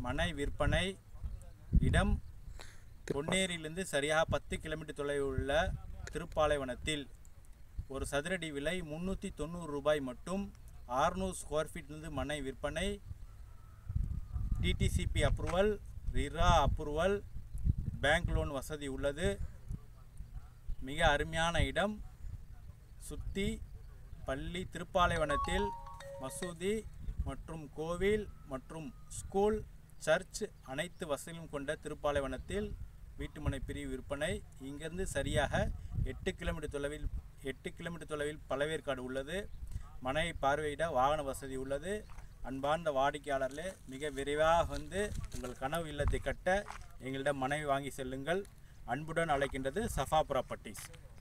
மனை விற்பனை இடம் பொன்னேரியிலிருந்து சரியாக பத்து கிலோமீட்டர் தொலைவில் உள்ள திருப்பாலைவனத்தில் ஒரு சதுரடி விலை முந்நூற்றி தொண்ணூறு ரூபாய் மட்டும் ஆறுநூறு ஸ்கொயர் ஃபீட்லேருந்து மனை விற்பனை DTCP approval RERA approval bank loan வசதி உள்ளது மிக அருமையான இடம் சுற்றி பள்ளி திருப்பாலைவனத்தில் மசூதி மற்றும் கோவில் மற்றும் ஸ்கூல் சர்ச் அனைத்து வசதியும் கொண்ட திருப்பாலைவனத்தில் வீட்டுமனை பிரிவு விற்பனை இங்கிருந்து சரியாக எட்டு கிலோமீட்டர் தொலைவில் எட்டு கிலோமீட்டர் தொலைவில் பழவேற்காடு உள்ளது மனையை பார்வையிட வாகன வசதி உள்ளது அன்பார்ந்த வாடிக்கையாளர்களே மிக விரைவாக வந்து உங்கள் கனவு இல்லத்தை கட்ட எங்களிடம் மனைவி வாங்கி செல்லுங்கள் அன்புடன் அழைக்கின்றது சஃபா ப்ராப்பர்ட்டிஸ்